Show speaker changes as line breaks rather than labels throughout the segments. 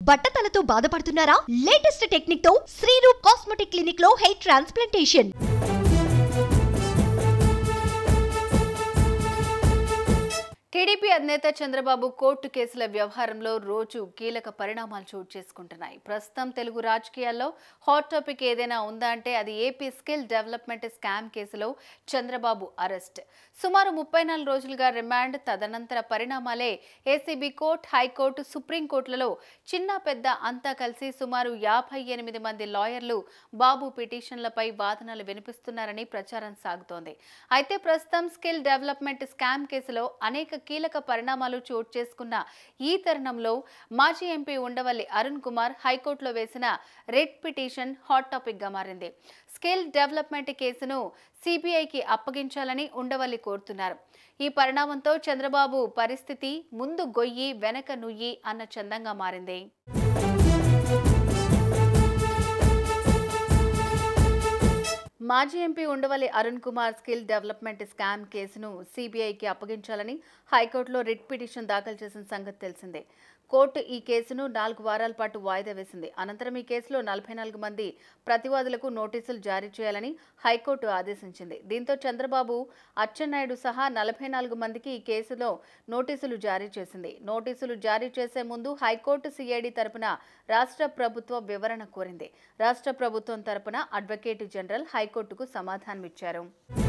బట్టతలతో బాధపడుతున్నారా latest technique తో Sreeroop cosmetic clinic లో హెయిర్ ట్రాన్స్ప్లాంటేషన్
టీడీపీ అధినేత చంద్రబాబు కోర్టు కేసుల వ్యవహారంలో రోజు కీలక పరిణామాలు చోటు చేసుకుంటున్నాయి ప్రస్తుతం తెలుగు రాజకీయాల్లో హాట్ టాపిక్ ఏదైనా ఉందా అంటే అది ఏపీ స్కిల్ డెవలప్మెంట్ స్కామ్ కేసులో చంద్రబాబు అరెస్ట్ సుమారు ముప్పై నాలుగు రోజులుగా రిమాండ్ తదనంతర పరిణామాలే ఏసీబీ కోర్టు హైకోర్టు సుప్రీంకోర్టులలో చిన్న పెద్ద అంతా కలిసి సుమారు యాభై ఎనిమిది మంది లాయర్లు బాబు పిటిషన్లపై వాదనలు వినిపిస్తున్నారని ప్రచారం సాగుతోంది అయితే ప్రస్తుతం స్కిల్ డెవలప్మెంట్ స్కామ్ కేసులో అనేక కీలక పరిణామాలు చోటు చేసుకున్న ఈ తరుణంలో మాజీ ఎంపీ ఉండవల్లి అరుణ్ కుమార్ హైకోర్టులో వేసిన రెడ్ పిటిషన్ హాట్ టాపిక్ గా మారింది స్కిల్ డెవలప్మెంట్ కేసును సిబిఐకి అప్పగించాలని ఉండవల్లి కోరుతున్నారు ఈ పరిణామంతో చంద్రబాబు పరిస్థితి ముందు గొయ్యి వెనక నుయ్యి అన్న చందంగా మారింది మాజీ MP Undavalli Arun Kumar skill development scam కేసును సిబిఐకి అప్పగించాలని హైకోర్టులో రిట్ పిటిషన్ దాఖలు చేసిన సంగతి తెలిసిందే కోర్టు ఈ కేసును నాలుగు వారాల పాటు వాయిదా వేసింది అనంతరం ఈ కేసులో నలభై నాలుగు మంది ప్రతివాదులకు నోటీసులు జారీ చేయాలని హైకోర్టు ఆదేశించింది దీంతో చంద్రబాబు అచ్చెన్నాయుడు సహా నలభై నాలుగు మందికి ఈ కేసులో నోటీసులు జారీ చేసింది నోటీసులు జారీ చేసే ముందు హైకోర్టు సిఐడి తరపున రాష్ట్ర ప్రభుత్వ వివరణ కోరింది రాష్ట్ర ప్రభుత్వం తరపున అడ్వకేట్ జనరల్ హైకోర్టుకు సమాధానమిచ్చారు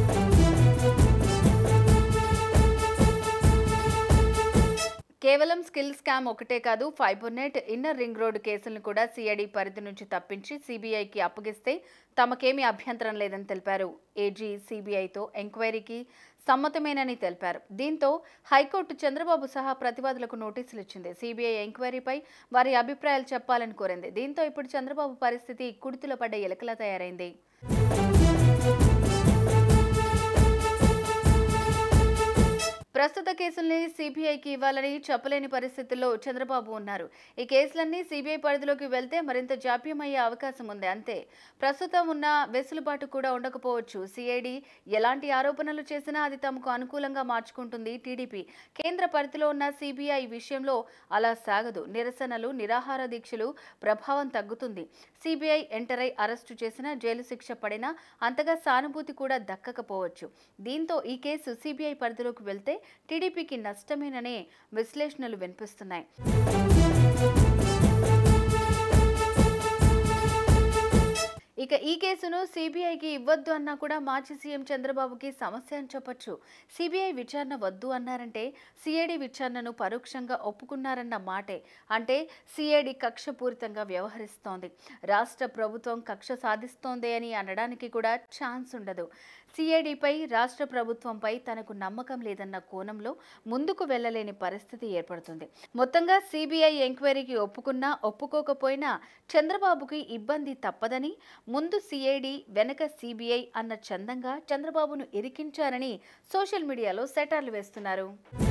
కేవలం స్కిల్ స్కామ్ ఒకటే కాదు ఫైబర్నెట్ ఇన్నర్ రింగ్ రోడ్ కేసులను కూడా సిఐడి పరిధి నుంచి తప్పించి సిబిఐకి అప్పగిస్తే తమకేమీ అభ్యంతరం లేదని తెలిపారు ఏజీ సిబిఐతో ఎంక్వైరీకి సమ్మతమేనని తెలిపారు దీంతో హైకోర్టు చంద్రబాబు సహా ప్రతివాదులకు నోటీసులు ఇచ్చింది సిబిఐ ఎంక్వైరీపై వారి అభిప్రాయాలు చెప్పాలని కోరింది దీంతో ఇప్పుడు చంద్రబాబు పరిస్థితి కుడితిలో పడ్డ ఎలకలా తయారైంది ప్రస్తుత కేసుల్ని సిబిఐకి ఇవ్వాలని చెప్పలేని పరిస్థితుల్లో చంద్రబాబు ఉన్నారు ఈ కేసులన్నీ సిబిఐ పరిధిలోకి వెళ్తే మరింత జాప్యం అయ్యే అవకాశం ఉంది అంతే ప్రస్తుతం ఉన్న వెసులుబాటు కూడా ఉండకపోవచ్చు సిఐడి ఎలాంటి ఆరోపణలు చేసినా అది తమకు అనుకూలంగా మార్చుకుంటుంది టీడీపీ కేంద్ర పరిధిలో ఉన్న సిబిఐ విషయంలో అలా సాగదు నిరసనలు నిరాహార దీక్షలు ప్రభావం తగ్గుతుంది సిబిఐ ఎంటర్ అయి అరెస్టు చేసినా జైలు శిక్ష పడినా అంతగా సానుభూతి కూడా దక్కకపోవచ్చు దీంతో ఈ కేసు సిబిఐ పరిధిలోకి వెళ్తే టీడీపీకి నష్టమేననే విశ్లేషణలు వినిపిస్తున్నాయి ఇక ఈ కేసును సిబిఐకి ఇవ్వద్దు అన్నా కూడా మాజీ సీఎం చంద్రబాబుకి సమస్య అని చెప్పొచ్చు సిబిఐ విచారణ వద్దు అన్నారంటే సిఐడి విచారణను పరోక్షంగా ఒప్పుకున్నారన్న మాటే అంటే సిఐడి కక్షపూరితంగా వ్యవహరిస్తోంది రాష్ట్ర ప్రభుత్వం కక్ష సాధిస్తోంది అని అనడానికి కూడా ఛాన్స్ ఉండదు సిఐడిపై రాష్ట్ర ప్రభుత్వంపై తనకు నమ్మకం లేదన్న కోణంలో ముందుకు వెళ్లలేని పరిస్థితి ఏర్పడుతుంది మొత్తంగా సిబిఐ ఎంక్వైరీకి ఒప్పుకున్నా ఒప్పుకోకపోయినా చంద్రబాబుకి ఇబ్బంది తప్పదని ముందు సిఐడి వెనక సిబిఐ అన్న చందంగా చంద్రబాబును ఇరికించారని సోషల్ మీడియాలో సెటార్లు వేస్తున్నారు